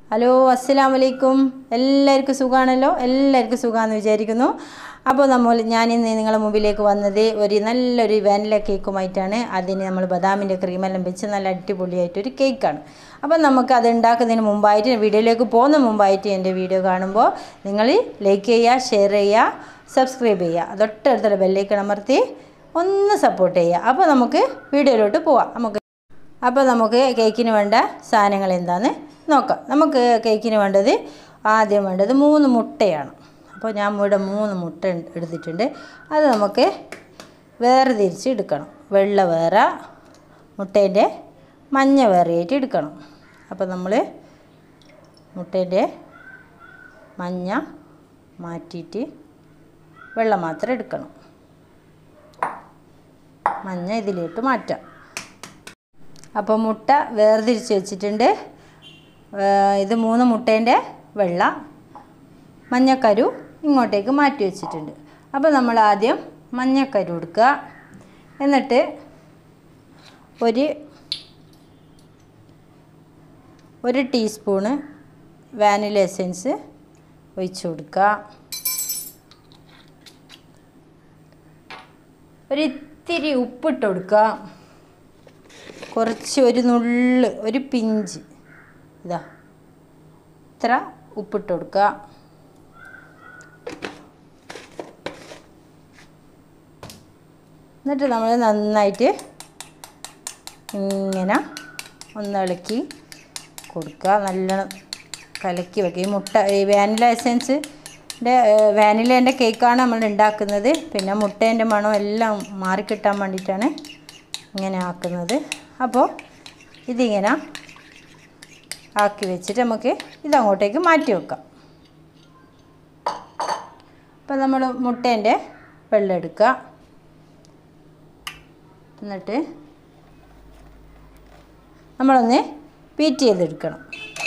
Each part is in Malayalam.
ഹലോ അസ്സലാമു അലൈക്കും എല്ലാവർക്കും സുഖമാണല്ലോ എല്ലാവർക്കും സുഖമാണെന്ന് വിചാരിക്കുന്നു അപ്പോൾ നമ്മൾ ഞാനിന്ന് നിങ്ങളുടെ മുമ്പിലേക്ക് വന്നത് ഒരു നല്ലൊരു വാനില കേക്കുമായിട്ടാണ് അതിന് നമ്മൾ ബദാമിൻ്റെ ക്രീമെല്ലാം വെച്ച് നല്ല അടിപൊളിയായിട്ടൊരു കേക്കാണ് അപ്പോൾ നമുക്ക് അത് ഉണ്ടാക്കുന്നതിന് മുമ്പായിട്ട് വീഡിയോയിലേക്ക് പോകുന്ന മുമ്പായിട്ട് എൻ്റെ വീഡിയോ കാണുമ്പോൾ നിങ്ങൾ ലൈക്ക് ചെയ്യുക ഷെയർ ചെയ്യുക സബ്സ്ക്രൈബ് ചെയ്യുക തൊട്ടടുത്തുള്ള ബെല്ലൈക്കൺ അമർത്തി ഒന്ന് സപ്പോർട്ട് ചെയ്യുക അപ്പോൾ നമുക്ക് വീഡിയോയിലോട്ട് പോവാം നമുക്ക് അപ്പോൾ നമുക്ക് കേക്കിന് വേണ്ട സാധനങ്ങൾ എന്താണെന്ന് നോക്കാം നമുക്ക് കേക്കിന് വേണ്ടത് ആദ്യം വേണ്ടത് മൂന്ന് മുട്ടയാണ് അപ്പോൾ ഞാൻ ഇവിടെ മൂന്ന് മുട്ട ഉണ്ട്- എടുത്തിട്ടുണ്ട് അത് നമുക്ക് വേറെ തിരിച്ച് എടുക്കണം വെള്ള വേറെ മുട്ടേൻ്റെ മഞ്ഞ വേറെയായിട്ട് എടുക്കണം അപ്പോൾ നമ്മൾ മുട്ടേൻ്റെ മഞ്ഞ മാറ്റിയിട്ട് വെള്ള മാത്രം എടുക്കണം മഞ്ഞ ഇതിലോട്ട് മാറ്റാം അപ്പോൾ മുട്ട വേർതിരിച്ച് വെച്ചിട്ടുണ്ട് ഏർ ഇത് മൂന്ന് മുട്ടേൻ്റെ വെള്ള മഞ്ഞക്കരു ഇങ്ങോട്ടേക്ക് മാറ്റി വെച്ചിട്ടുണ്ട് അപ്പോൾ നമ്മൾ ആദ്യം മഞ്ഞക്കരു എടുക്കുക എന്നിട്ട് ഒരു ഒരു ടീസ്പൂണ് വാനില എസൻസ് ഒഴിച്ചു കൊടുക്കുക ഒരു ഇത്തിരി ഉപ്പിട്ട് കൊടുക്കുക കുറച്ച് ഒരു നുള്ള് ഒരു പിഞ്ച് ഇതാ ഇത്ര ഉപ്പിട്ട് കൊടുക്കുക എന്നിട്ട് നമ്മൾ നന്നായിട്ട് ഇങ്ങനെ ഒന്ന് ഇളക്കി കൊടുക്കുക നല്ലോണം കലക്കി വെക്കുക ഈ മുട്ട ഈ വാനില എസൻസിൻ്റെ വാനിലേൻ്റെ കേക്കാണ് നമ്മൾ ഉണ്ടാക്കുന്നത് പിന്നെ മുട്ടേൻ്റെ മണം എല്ലാം മാറിക്കിട്ടാൻ വേണ്ടിയിട്ടാണ് ഇങ്ങനെ ആക്കുന്നത് അപ്പോൾ ഇതിങ്ങനെ ആക്കി വെച്ചിട്ട് നമുക്ക് ഇതങ്ങോട്ടേക്ക് മാറ്റി വെക്കാം അപ്പോൾ നമ്മൾ മുട്ടേൻ്റെ വെള്ളം എടുക്കുക എന്നിട്ട് നമ്മളൊന്ന് ബീറ്റ് ചെയ്തെടുക്കണം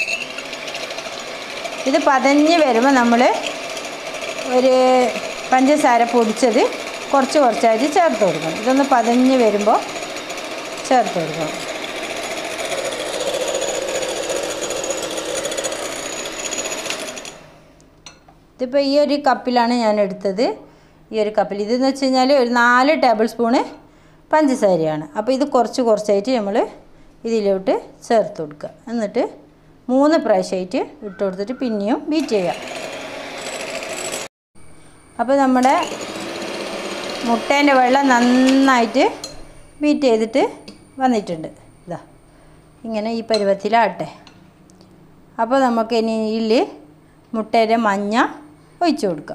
ഇത് പതഞ്ഞ് വരുമ്പോൾ നമ്മൾ ഒരു പഞ്ചസാര പൊടിച്ചത് കുറച്ച് കുറച്ചായിട്ട് ചേർത്ത് കൊടുക്കണം ഇതൊന്ന് പതഞ്ഞ് വരുമ്പോൾ ചേർത്ത് കൊടുക്കണം ഇതിപ്പോൾ ഈ ഒരു കപ്പിലാണ് ഞാൻ എടുത്തത് ഈ ഒരു കപ്പിൽ ഇതെന്ന് വെച്ച് കഴിഞ്ഞാൽ ഒരു നാല് ടേബിൾ സ്പൂണ് പഞ്ചസാരയാണ് അപ്പോൾ ഇത് കുറച്ച് കുറച്ചായിട്ട് നമ്മൾ ഇതിലോട്ട് ചേർത്ത് കൊടുക്കുക എന്നിട്ട് മൂന്ന് പ്രാവശ്യമായിട്ട് ഇട്ട് കൊടുത്തിട്ട് പിന്നെയും ബീറ്റ് ചെയ്യാം അപ്പോൾ നമ്മുടെ മുട്ടേൻ്റെ വെള്ളം നന്നായിട്ട് ബീറ്റ് ചെയ്തിട്ട് വന്നിട്ടുണ്ട് ഇതാ ഇങ്ങനെ ഈ പരുവത്തിലാട്ടെ അപ്പോൾ നമുക്ക് ഇനി ഇതിൽ മുട്ടയുടെ മഞ്ഞ ഒഴിച്ചു കൊടുക്കാം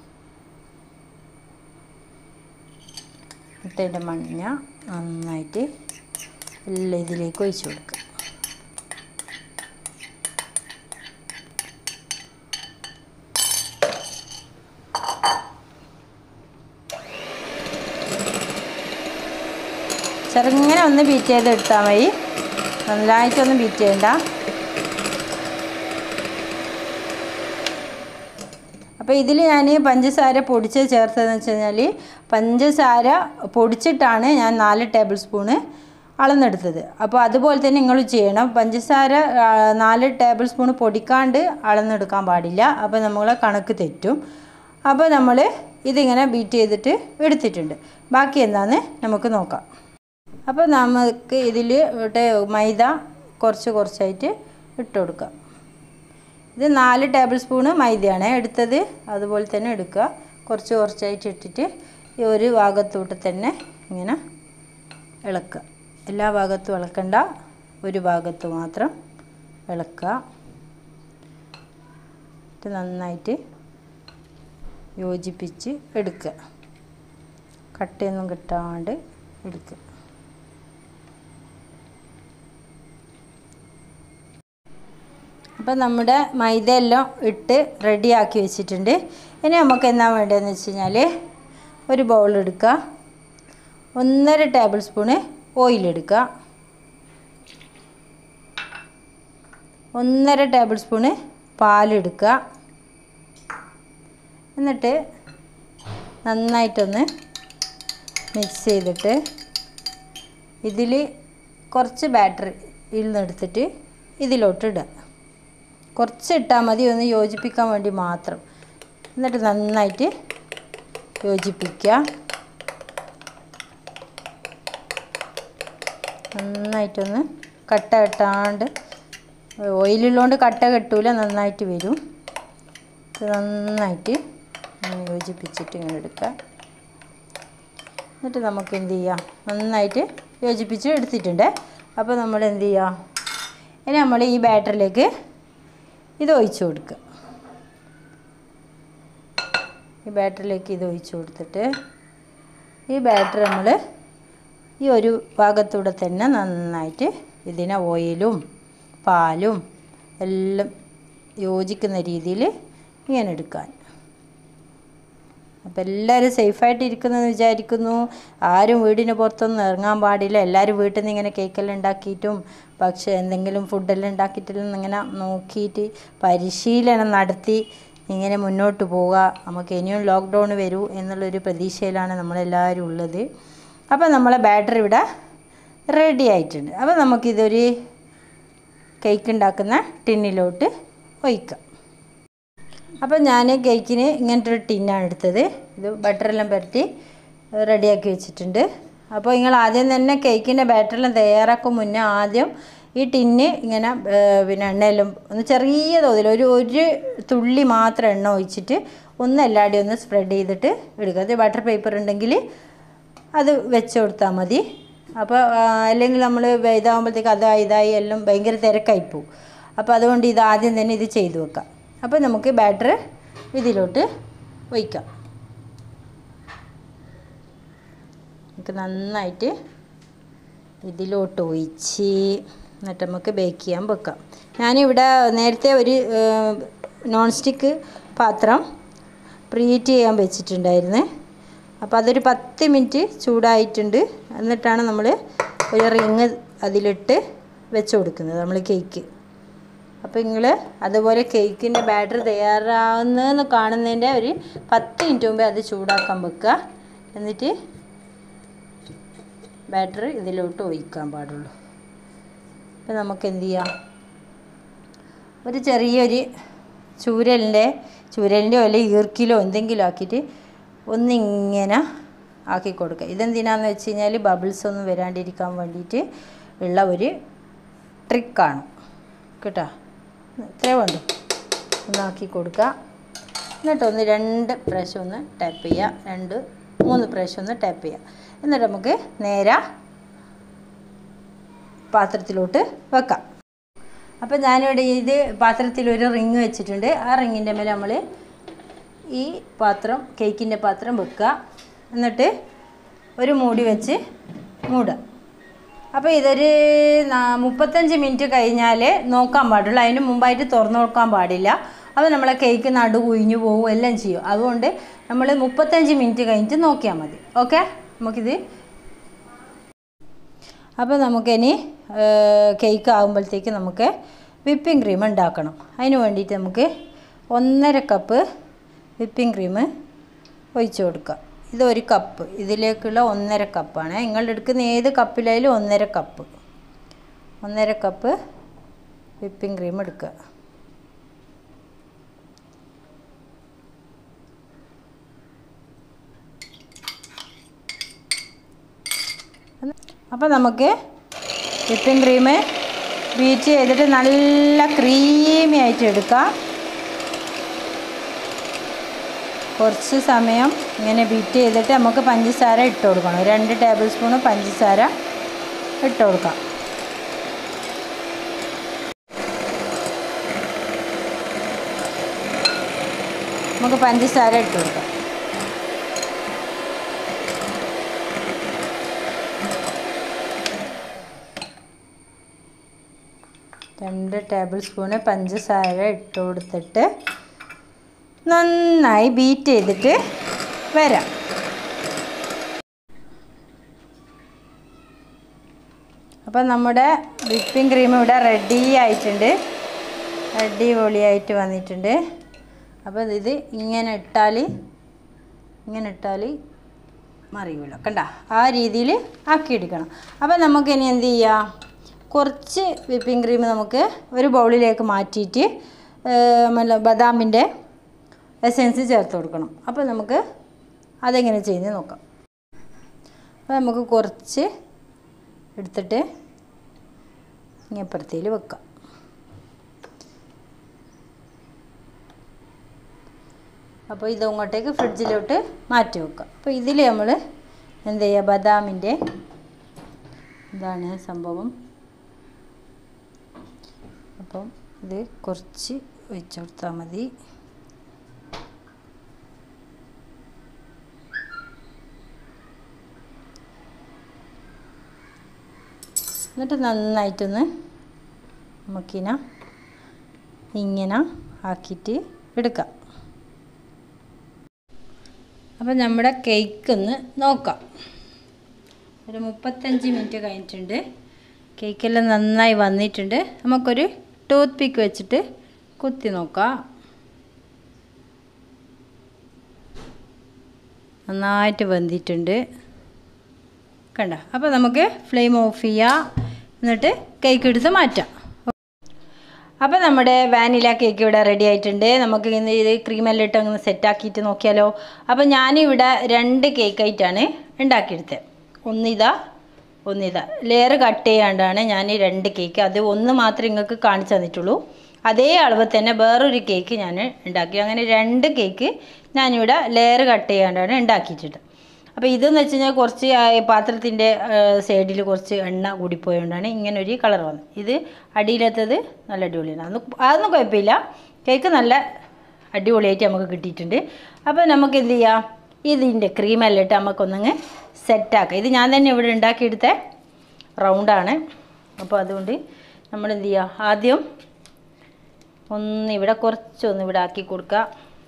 മുട്ടയുടെ മഞ്ഞ നന്നായിട്ട് എല്ലാം ഇതിലേക്ക് ഒഴിച്ചു കൊടുക്കുക ചെറുങ്ങനെ ഒന്ന് ബീറ്റ് ചെയ്ത് എടുത്താൽ മതി നല്ലതായിട്ടൊന്നും ബീറ്റ് ചെയ്യണ്ട അപ്പോൾ ഇതിൽ ഞാൻ പഞ്ചസാര പൊടിച്ച് ചേർത്തതെന്ന് വെച്ച് കഴിഞ്ഞാൽ പഞ്ചസാര പൊടിച്ചിട്ടാണ് ഞാൻ നാല് ടേബിൾ സ്പൂണ് അളന്നെടുത്തത് അപ്പോൾ അതുപോലെ തന്നെ നിങ്ങൾ ചെയ്യണം പഞ്ചസാര ആ, നാല് ടേബിൾ സ്പൂൺ പൊടിക്കാണ്ട് അളന്നെടുക്കാൻ പാടില്ല അപ്പോൾ നമ്മളെ കണക്ക് തെറ്റും അപ്പോൾ നമ്മൾ ഇതിങ്ങനെ ബീറ്റ് ചെയ്തിട്ട് എടുത്തിട്ടുണ്ട് ബാക്കി എന്താണെന്ന് നമുക്ക് നോക്കാം അപ്പോൾ നമുക്ക് ഇതിൽ മൈദ കുറച്ച് കുറച്ചായിട്ട് ഇട്ട് കൊടുക്കാം ഇത് നാല് ടേബിൾ സ്പൂണ് മൈദയാണ് എടുത്തത് അതുപോലെ തന്നെ എടുക്കുക കുറച്ച് കുറച്ചായിട്ട് ഇട്ടിട്ട് ഈ ഒരു ഭാഗത്തോട്ട് തന്നെ ഇങ്ങനെ ഇളക്കുക എല്ലാ ഭാഗത്തും ഇളക്കണ്ട ഒരു ഭാഗത്ത് മാത്രം ഇളക്കുക ഇത് നന്നായിട്ട് യോജിപ്പിച്ച് എടുക്കുക കട്ടയൊന്നും കിട്ടാണ്ട് എടുക്കുക അപ്പം നമ്മുടെ മൈദ എല്ലാം ഇട്ട് റെഡിയാക്കി വെച്ചിട്ടുണ്ട് ഇനി നമുക്ക് എന്നാ വേണ്ടതെന്ന് വെച്ച് കഴിഞ്ഞാൽ ഒരു ബൗൾ എടുക്കുക ഒന്നര ടേബിൾ സ്പൂണ് ഓയിൽ എടുക്കുക ഒന്നര ടേബിൾ സ്പൂണ് പാലെടുക്കുക എന്നിട്ട് നന്നായിട്ടൊന്ന് മിക്സ് ചെയ്തിട്ട് ഇതിൽ കുറച്ച് ബാറ്ററി ഇതിൽ നിന്ന് എടുത്തിട്ട് ഇതിലോട്ട് ഇടുക കുറച്ച് ഇട്ടാൽ മതി ഒന്ന് യോജിപ്പിക്കാൻ വേണ്ടി മാത്രം എന്നിട്ട് നന്നായിട്ട് യോജിപ്പിക്കുക നന്നായിട്ടൊന്ന് കട്ട കെട്ടാണ്ട് ഓയിലുള്ളതുകൊണ്ട് കട്ട കെട്ടൂല നന്നായിട്ട് വരും ഇത് നന്നായിട്ട് ഇങ്ങനെ യോജിപ്പിച്ചിട്ട് ഇങ്ങനെ എടുക്കുക എന്നിട്ട് നമുക്ക് എന്ത് ചെയ്യാം നന്നായിട്ട് യോജിപ്പിച്ച് എടുത്തിട്ടുണ്ട് അപ്പോൾ നമ്മൾ എന്ത് ചെയ്യുക ഇനി നമ്മൾ ഈ ബാറ്ററിലേക്ക് ഇത് ഒഴിച്ച് കൊടുക്കുക ഈ ബാറ്ററിലേക്ക് ഇത് ഒഴിച്ച് കൊടുത്തിട്ട് ഈ ബാറ്ററി നമ്മൾ ഈ ഒരു ഭാഗത്തൂടെ തന്നെ നന്നായിട്ട് ഇതിനെ ഓയിലും പാലും എല്ലാം യോജിക്കുന്ന രീതിയിൽ ഇങ്ങനെ എടുക്കാൻ അപ്പോൾ എല്ലാവരും സേഫായിട്ട് ഇരിക്കുന്നെന്ന് വിചാരിക്കുന്നു ആരും വീടിന് പുറത്തൊന്നും ഇറങ്ങാൻ പാടില്ല എല്ലാവരും വീട്ടിൽ നിന്ന് ഇങ്ങനെ കേക്കെല്ലാം ഉണ്ടാക്കിയിട്ടും പക്ഷേ എന്തെങ്കിലും ഫുഡെല്ലാം ഉണ്ടാക്കിയിട്ടെല്ലാം ഇങ്ങനെ നോക്കിയിട്ട് പരിശീലനം നടത്തി ഇങ്ങനെ മുന്നോട്ട് പോവുക നമുക്ക് ഇനിയും ലോക്ക്ഡൗൺ വരൂ എന്നുള്ളൊരു പ്രതീക്ഷയിലാണ് നമ്മളെല്ലാവരും ഉള്ളത് അപ്പോൾ നമ്മളെ ബാറ്ററി ഇവിടെ റെഡി ആയിട്ടുണ്ട് അപ്പോൾ നമുക്കിതൊരു കേക്ക് ഉണ്ടാക്കുന്ന ടിന്നിലോട്ട് ഒഴിക്കാം അപ്പോൾ ഞാൻ കേക്കിന് ഇങ്ങനത്തെ ഒരു ടിന്നാണ് എടുത്തത് ഇത് ബട്ടറെല്ലാം പുരട്ടി റെഡിയാക്കി വെച്ചിട്ടുണ്ട് അപ്പോൾ നിങ്ങൾ ആദ്യം തന്നെ കേക്കിൻ്റെ ബാറ്ററെല്ലാം തയ്യാറാക്കും മുന്നേ ആദ്യം ഈ ടിന്ന് ഇങ്ങനെ ഏർ, പിന്നെ എണ്ണയെല്ലാം ഒന്ന് ചെറിയ തോതിൽ ഒരു ഒരു തുള്ളി മാത്രം എണ്ണ ഒഴിച്ചിട്ട് ഒന്ന് എല്ലാവരുടെയും ഒന്ന് സ്പ്രെഡ് ചെയ്തിട്ട് എടുക്കുക അത് ബട്ടർ പേപ്പർ ഉണ്ടെങ്കിൽ അത് വെച്ച് കൊടുത്താൽ മതി അപ്പോൾ ആ, അല്ലെങ്കിൽ നമ്മൾ ഇതാകുമ്പോഴത്തേക്ക് അതായി ഇതായി എല്ലാം ഭയങ്കര തിരക്കായി പോകും അപ്പോൾ അതുകൊണ്ട് ഇത് ആദ്യം തന്നെ ഇത് ചെയ്തു വെക്കാം അപ്പോൾ നമുക്ക് ബാറ്റർ ഇതിലോട്ട് ഒഴിക്കാം നമുക്ക് നന്നായിട്ട് ഇതിലോട്ട് ഒഴിച്ച് എന്നിട്ട് നമുക്ക് ബേക്ക് ചെയ്യാൻ വെക്കാം ഞാനിവിടെ നേരത്തെ ഒരു നോൺ സ്റ്റിക്ക് പാത്രം പ്രീഹീറ്റ് ചെയ്യാൻ വെച്ചിട്ടുണ്ടായിരുന്നു അപ്പോൾ അതൊരു പത്ത് മിനിറ്റ് ചൂടായിട്ടുണ്ട് എന്നിട്ടാണ് നമ്മൾ ഒരു റിങ് അതിലിട്ട് വെച്ച് കൊടുക്കുന്നത് നമ്മൾ കേക്ക് അപ്പോൾ നിങ്ങൾ അതുപോലെ കേക്കിൻ്റെ ബാറ്റർ തയ്യാറാവുന്നതെന്ന് കാണുന്നതിൻ്റെ ഒരു പത്ത് മിനിറ്റ് മുമ്പേ അത് ചൂടാക്കാൻ വെക്കുക എന്നിട്ട് ബാറ്റർ ഇതിലോട്ട് ഒഴിക്കാൻ പാടുള്ളൂ അപ്പോൾ നമുക്ക് എന്ത് ചെയ്യാം ഒരു ചെറിയൊരു ചൂരലിൻ്റെ ചൂരലിൻ്റെ അല്ലെ ഈർക്കിലോ എന്തെങ്കിലും ആക്കിയിട്ട് ഒന്നിങ്ങനെ ആക്കി കൊടുക്കുക ഇതെന്തിനാന്ന് വെച്ച് കഴിഞ്ഞാൽ ബബിൾസ് ഒന്നും വരാണ്ടിരിക്കാൻ വേണ്ടിയിട്ട് ഉള്ള ഒരു ട്രിക്കാണ് കേട്ടോ ഇത്രേ വേണ്ടു ഒന്നാക്കി കൊടുക്കുക എന്നിട്ട് ഒന്ന് രണ്ട് പ്രാവശ്യം ഒന്ന് ടാപ്പ് ചെയ്യുക രണ്ട് മൂന്ന് പ്രാവശ്യം ഒന്ന് ടാപ്പ് ചെയ്യുക എന്നിട്ട് നമുക്ക് നേരെ പാത്രത്തിലോട്ട് വെക്കാം അപ്പോൾ ഞാനിവിടെ ഇത് പാത്രത്തിൽ ഒരു റിങ് വെച്ചിട്ടുണ്ട് ആ റിങ്ങിൻ്റെ മേലെ നമ്മൾ ഈ പാത്രം കേക്കിൻ്റെ പാത്രം വെക്കുക എന്നിട്ട് ഒരു മൂടി വെച്ച് മൂടുക അപ്പോൾ ഇതൊരു നാ- മുപ്പത്തഞ്ച് മിനിറ്റ് കഴിഞ്ഞാൽ നോക്കാൻ പാടുള്ളൂ അതിന് മുമ്പായിട്ട് തുറന്നു നോക്കാൻ പാടില്ല അപ്പോൾ നമ്മളെ കേക്ക് നടു കുഴിഞ്ഞു പോകും എല്ലാം ചെയ്യും അതുകൊണ്ട് നമ്മൾ മുപ്പത്തഞ്ച് മിനിറ്റ് കഴിഞ്ഞിട്ട് നോക്കിയാൽ മതി ഓക്കെ നമുക്കിത് അപ്പോൾ നമുക്കിനി കേക്ക് ആകുമ്പോഴത്തേക്ക് നമുക്ക് വിപ്പിംഗ് ക്രീം ഉണ്ടാക്കണം അതിന് വേണ്ടിയിട്ട് നമുക്ക് ഒന്നര കപ്പ് വിപ്പിംഗ് ക്രീം ഒഴിച്ച് കൊടുക്കുക ഇത് ഒരു കപ്പ് ഇതിലേക്കുള്ള ഒന്നര കപ്പാണ് നിങ്ങൾ എടുക്കുന്ന ഏത് കപ്പിലായാലും ഒന്നര കപ്പ് ഒന്നര കപ്പ് വിപ്പിംഗ് ക്രീം എടുക്കുക അപ്പോൾ നമുക്ക് വിപ്പിംഗ് ക്രീം ബീറ്റ് ചെയ്തിട്ട് നല്ല ക്രീമി ആയിട്ട് എടുക്കാം കുറച്ച് സമയം ഇങ്ങനെ ബീറ്റ് ചെയ്തിട്ട് നമുക്ക് പഞ്ചസാര ഇട്ട് കൊടുക്കണം രണ്ട് ടേബിൾ സ്പൂണ് പഞ്ചസാര ഇട്ട് കൊടുക്കാം നമുക്ക് പഞ്ചസാര ഇട്ട് കൊടുക്കാം രണ്ട് ടേബിൾ സ്പൂണ് പഞ്ചസാര ഇട്ട് കൊടുത്തിട്ട് നന്നായി ബീറ്റ് ചെയ്തിട്ട് വരാം അപ്പം നമ്മുടെ വിപ്പിംഗ് ക്രീം ഇവിടെ റെഡി ആയിട്ടുണ്ട് അടിപൊളിയായിട്ട് വന്നിട്ടുണ്ട് അപ്പോൾ ഇത് ഇങ്ങനെ ഇട്ടാൽ ഇങ്ങനെ ഇട്ടാൽ മറിയൂല കണ്ട ആ രീതിയിൽ ആക്കിയെടുക്കണം അപ്പോൾ നമുക്കിനി എന്ത് ചെയ്യാം കുറച്ച് വിപ്പിംഗ് ക്രീം നമുക്ക് ഒരു ബൗളിലേക്ക് മാറ്റിയിട്ട് മല്ല ബദാമിൻ്റെ എസെൻസ് ചേർത്ത് കൊടുക്കണം അപ്പോൾ നമുക്ക് അതെങ്ങനെ ചെയ്യുന്നത് നോക്കാം അപ്പോൾ നമുക്ക് കുറച്ച് എടുത്തിട്ട് ഇങ്ങപ്പുറത്തേൽ വെക്കാം അപ്പോൾ ഇത് അങ്ങോട്ടേക്ക് ഫ്രിഡ്ജിലോട്ട് മാറ്റി വെക്കാം അപ്പോൾ ഇതിൽ നമ്മൾ എന്ത് ചെയ്യുക ബദാമിൻ്റെ ഇതാണ് സംഭവം അപ്പം ഇത് കുറച്ച് ഒഴിച്ചു കൊടുത്താൽ മതി എന്നിട്ട് നന്നായിട്ടൊന്ന് നമുക്കിന ഇങ്ങനെ ആക്കിയിട്ട് എടുക്കാം അപ്പം നമ്മുടെ കേക്ക് ഒന്ന് നോക്കാം ഒരു മുപ്പത്തഞ്ച് മിനിറ്റ് കഴിഞ്ഞിട്ടുണ്ട് കേക്കെല്ലാം നന്നായി വന്നിട്ടുണ്ട് നമുക്കൊരു ടൂത്ത് പിക്ക് വെച്ചിട്ട് കുത്തി നോക്കാം നന്നായിട്ട് വെന്തിട്ടുണ്ട് കണ്ട അപ്പോൾ നമുക്ക് ഫ്ലെയിം ഓഫ് ചെയ്യാം എന്നിട്ട് കേക്ക് എടുത്ത് മാറ്റാം അപ്പോൾ നമ്മുടെ വാനില കേക്ക് ഇവിടെ റെഡി ആയിട്ടുണ്ട് നമുക്ക് ഇന്ന് ഇത് ക്രീമെല്ലാം ഇട്ട് അങ്ങ് സെറ്റാക്കിയിട്ട് നോക്കിയാലോ അപ്പോൾ ഞാനിവിടെ രണ്ട് കേക്ക് ആയിട്ടാണ് ഉണ്ടാക്കിയെടുത്തത് ഒന്നിതാ ഒന്നിതാ ലെയർ കട്ട് ചെയ്യാണ്ടാണ് ഞാൻ ഈ രണ്ട് കേക്ക് അത് ഒന്ന് മാത്രമേ നിങ്ങൾക്ക് കാണിച്ചു തന്നിട്ടുള്ളൂ അതേ അളവ് തന്നെ വേറൊരു കേക്ക് ഞാൻ ഉണ്ടാക്കി അങ്ങനെ രണ്ട് കേക്ക് ഞാനിവിടെ ലെയർ കട്ട് ചെയ്യാണ്ടാണ് ഉണ്ടാക്കിയിട്ടുണ്ട് അപ്പോൾ ഇതെന്ന് വെച്ച് കഴിഞ്ഞാൽ കുറച്ച് ആ പാത്രത്തിൻ്റെ സൈഡിൽ കുറച്ച് എണ്ണ കൂടിപ്പോയതുകൊണ്ടാണ് ഇങ്ങനെ ഒരു കളർ വന്നത് ഇത് അടിയിലെത്തത് നല്ല അടിപൊളിയാണ് അതൊന്നും അതൊന്നും കുഴപ്പമില്ല കേക്ക് നല്ല അടിപൊളിയായിട്ട് നമുക്ക് കിട്ടിയിട്ടുണ്ട് അപ്പോൾ നമുക്ക് എന്ത് ചെയ്യാം ഇതിൻ്റെ ക്രീമെല്ലാം ഇട്ട് നമുക്കൊന്നങ്ങ് സെറ്റാക്കാം ഇത് ഞാൻ തന്നെ ഇവിടെ ഉണ്ടാക്കിയെടുത്ത റൗണ്ടാണ് അപ്പോൾ അതുകൊണ്ട് നമ്മൾ എന്ത് ചെയ്യുക ആദ്യം ഒന്ന് ഇവിടെ കുറച്ചൊന്ന് ഇവിടെ ആക്കി കൊടുക്കുക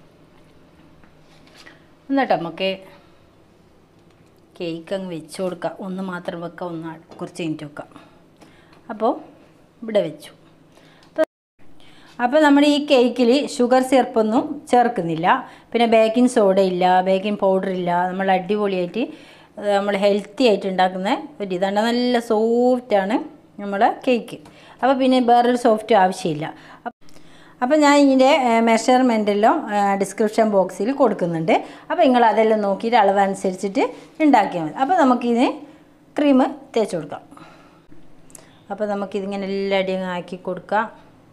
എന്നിട്ട് നമുക്ക് കേക്ക് അങ്ങ് വെച്ച് കൊടുക്കുക ഒന്ന് മാത്രം വെക്കുക ഒന്ന് കുറച്ച് കഴിഞ്ഞിട്ട് വെക്കാം അപ്പോൾ ഇവിടെ വെച്ചു അപ്പോൾ നമ്മൾ ഈ കേക്കിൽ ഷുഗർ സിറപ്പൊന്നും ചേർക്കുന്നില്ല പിന്നെ ബേക്കിംഗ് സോഡ ഇല്ല ബേക്കിംഗ് പൗഡർ ഇല്ല നമ്മൾ അടിപൊളിയായിട്ട് നമ്മൾ ഹെൽത്തി ആയിട്ട് ഉണ്ടാക്കുന്ന ഒരു ഇതാണ് നല്ല സോഫ്റ്റാണ് നമ്മളെ കേക്ക് അപ്പോൾ പിന്നെ വേറൊരു സോഫ്റ്റ് ആവശ്യമില്ല അപ്പോൾ ഞാൻ ഇതിൻ്റെ മെഷർമെൻറ്റെല്ലാം ഡിസ്ക്രിപ്ഷൻ ബോക്സിൽ കൊടുക്കുന്നുണ്ട് അപ്പോൾ നിങ്ങൾ അതെല്ലാം നോക്കിയിട്ട് അളവനുസരിച്ചിട്ട് ഉണ്ടാക്കിയാൽ മതി അപ്പോൾ നമുക്കിത് ക്രീം തേച്ച് കൊടുക്കാം അപ്പോൾ നമുക്കിതിങ്ങനെ എല്ലാടിയും ആക്കി കൊടുക്കാം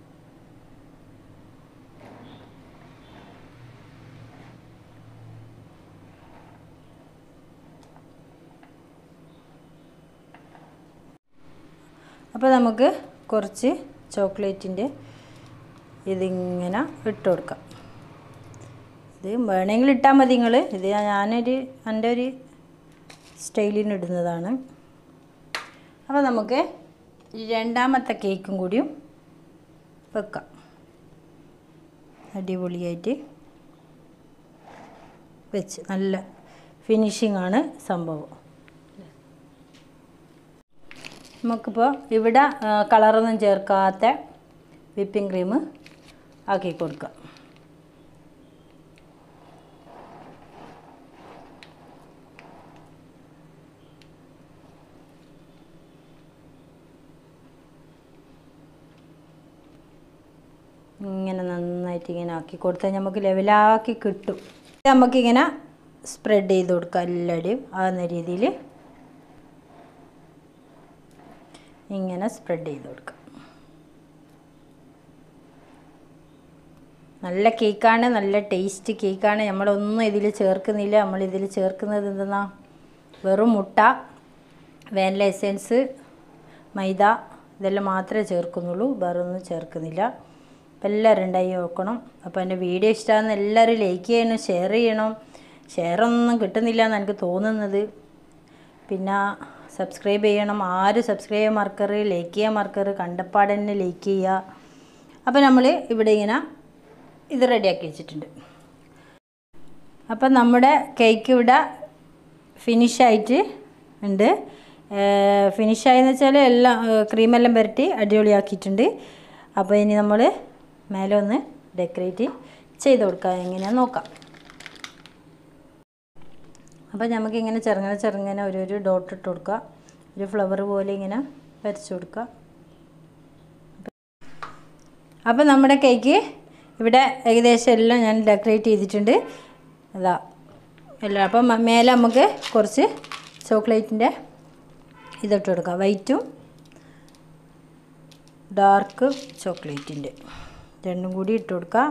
അപ്പോൾ നമുക്ക് കുറച്ച് ചോക്ലേറ്റിൻ്റെ ഇതിങ്ങനെ ഇട്ട് കൊടുക്കാം ഇത് വേണമെങ്കിൽ ഇട്ടാൽ മതി നിങ്ങൾ ഇത് ഞാനൊരു എൻ്റെ ഒരു സ്റ്റൈലിന് ഇടുന്നതാണ് അപ്പോൾ നമുക്ക് രണ്ടാമത്തെ കേക്കും കൂടിയും വെക്കാം അടിപൊളിയായിട്ട് വെച്ച് നല്ല ഫിനിഷിംഗ് ആണ് സംഭവം നമുക്കിപ്പോൾ ഇവിടെ കളറൊന്നും ചേർക്കാത്ത വിപ്പിംഗ് ക്രീം ആക്കി കൊടുക്കാം ഇങ്ങനെ നന്നായിട്ട് ഇങ്ങനെ ആക്കി കൊടുത്താൽ നമുക്ക് ലെവലാക്കി കിട്ടും നമുക്കിങ്ങനെ സ്പ്രെഡ് ചെയ്ത് കൊടുക്കാം എല്ലാവരുടെയും ആകുന്ന രീതിയിൽ ഇങ്ങനെ സ്പ്രെഡ് ചെയ്ത് കൊടുക്കാം നല്ല കേക്കാണ് നല്ല ടേസ്റ്റ് കേക്കാണ് നമ്മളൊന്നും ഇതിൽ ചേർക്കുന്നില്ല നമ്മളിതിൽ ചേർക്കുന്നത് എന്തെന്നാ വെറും മുട്ട വാനില എസെൻസ് മൈദ ഇതെല്ലാം മാത്രമേ ചേർക്കുന്നുള്ളൂ വേറെ ഒന്നും ചേർക്കുന്നില്ല അപ്പം എല്ലാവരും ഉണ്ടായി നോക്കണം അപ്പോൾ എൻ്റെ വീഡിയോ ഇഷ്ടമാകുന്ന എല്ലാവരും ലൈക്ക് ചെയ്യണം ഷെയർ ചെയ്യണം ഷെയറൊന്നും കിട്ടുന്നില്ല എന്ന് എനിക്ക് തോന്നുന്നത് പിന്നെ സബ്സ്ക്രൈബ് ചെയ്യണം ആരും സബ്സ്ക്രൈബ് ചെയ്യാൻ മറക്കറ് ലൈക്ക് ചെയ്യാൻ മറക്കറ് കണ്ടപ്പാട് തന്നെ ലൈക്ക് ചെയ്യുക അപ്പോൾ നമ്മൾ ഇവിടെ ഇങ്ങനെ ഇത് റെഡിയാക്കി വെച്ചിട്ടുണ്ട് അപ്പം നമ്മുടെ കേക്ക് ഇവിടെ ഫിനിഷായിട്ട് ഉണ്ട് ഫിനിഷായെന്ന് വെച്ചാൽ എല്ലാം ക്രീമെല്ലാം പുരട്ടി അടിപൊളിയാക്കിയിട്ടുണ്ട് അപ്പോൾ ഇനി നമ്മൾ മേലെ ഒന്ന് ഡെക്കറേറ്റ് ചെയ്ത് കൊടുക്കാം എങ്ങനെയാണെന്ന് നോക്കാം അപ്പോൾ നമുക്ക് ഇങ്ങനെ ചെറുങ്ങനെ ചെറുങ്ങനെ ഒരു ഒരു ഡോട്ട് ഇട്ട് കൊടുക്കുക ഒരു ഫ്ലവർ പോലെ ഇങ്ങനെ വരച്ച് കൊടുക്കുക അപ്പോൾ നമ്മുടെ കേക്ക് ഇവിടെ ഏകദേശം എല്ലാം ഞാൻ ഡെക്കറേറ്റ് ചെയ്തിട്ടുണ്ട് അതാ എല്ലാം അപ്പം മ- മേലെ നമുക്ക് കുറച്ച് ചോക്ലേറ്റിൻ്റെ ഇതിട്ട് കൊടുക്കാം വൈറ്റും ഡാർക്ക് ചോക്ലേറ്റിൻ്റെ രണ്ടും കൂടി ഇട്ട് കൊടുക്കുക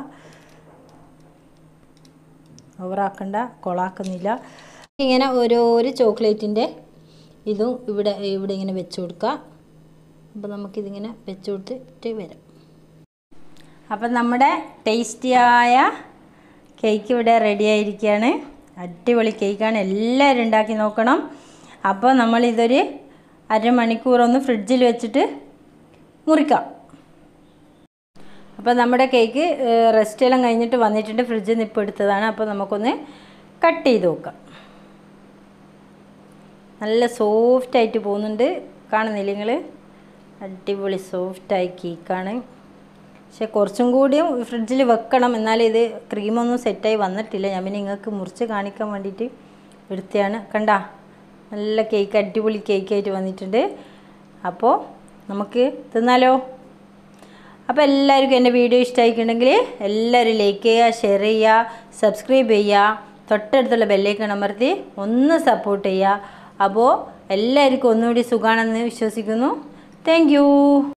ഓവറാക്കണ്ട കൊളാക്കുന്നില്ല ഇങ്ങനെ ഓരോരോ ചോക്ലേറ്റിൻ്റെ ഇതും ഇവിടെ ഇവിടെ ഇങ്ങനെ വെച്ച് കൊടുക്കുക അപ്പോൾ നമുക്കിതിങ്ങനെ വെച്ച് കൊടുത്തിട്ട് വരാം അപ്പം നമ്മുടെ ടേസ്റ്റിയായ കേക്ക് ഇവിടെ റെഡി ആയിരിക്കുകയാണ് അടിപൊളി കേക്കാണ് എല്ലാവരും ഉണ്ടാക്കി നോക്കണം അപ്പോൾ നമ്മളിതൊരു അരമണിക്കൂറൊന്ന് ഫ്രിഡ്ജിൽ വെച്ചിട്ട് മുറിക്കാം അപ്പോൾ നമ്മുടെ കേക്ക് റെസ്റ്റ് എല്ലാം കഴിഞ്ഞിട്ട് വന്നിട്ടുണ്ട് ഫ്രിഡ്ജിൽ നിന്ന് ഇപ്പോൾ എടുത്തതാണ് അപ്പോൾ നമുക്കൊന്ന് കട്ട് ചെയ്ത് നോക്കാം നല്ല സോഫ്റ്റായിട്ട് പോകുന്നുണ്ട് കാണുന്നില്ല നിങ്ങൾ അടിപൊളി സോഫ്റ്റായി കേക്കാണ് പക്ഷെ കുറച്ചും കൂടിയും ഫ്രിഡ്ജിൽ വെക്കണം എന്നാലേ ഇത് ക്രീമൊന്നും സെറ്റായി വന്നിട്ടില്ല ഞാൻ പിന്നെ നിങ്ങൾക്ക് മുറിച്ച് കാണിക്കാൻ വേണ്ടിയിട്ട് എടുത്തതാണ് കണ്ട നല്ല കേക്ക് അടിപൊളി കേക്കായിട്ട് വന്നിട്ടുണ്ട് അപ്പോൾ നമുക്ക് തിന്നാലോ അപ്പോൾ എല്ലാവർക്കും എൻ്റെ വീഡിയോ ഇഷ്ടമായിട്ടുണ്ടെങ്കിൽ എല്ലാവരും ലൈക്ക് ചെയ്യുക ഷെയർ ചെയ്യുക സബ്സ്ക്രൈബ് ചെയ്യുക തൊട്ടടുത്തുള്ള ബെല്ലൈക്കൺ അമർത്തി ഒന്ന് സപ്പോർട്ട് ചെയ്യുക അപ്പോൾ എല്ലാവർക്കും ഒന്നുകൂടി സുഖമാണെന്ന് വിശ്വസിക്കുന്നു താങ്ക്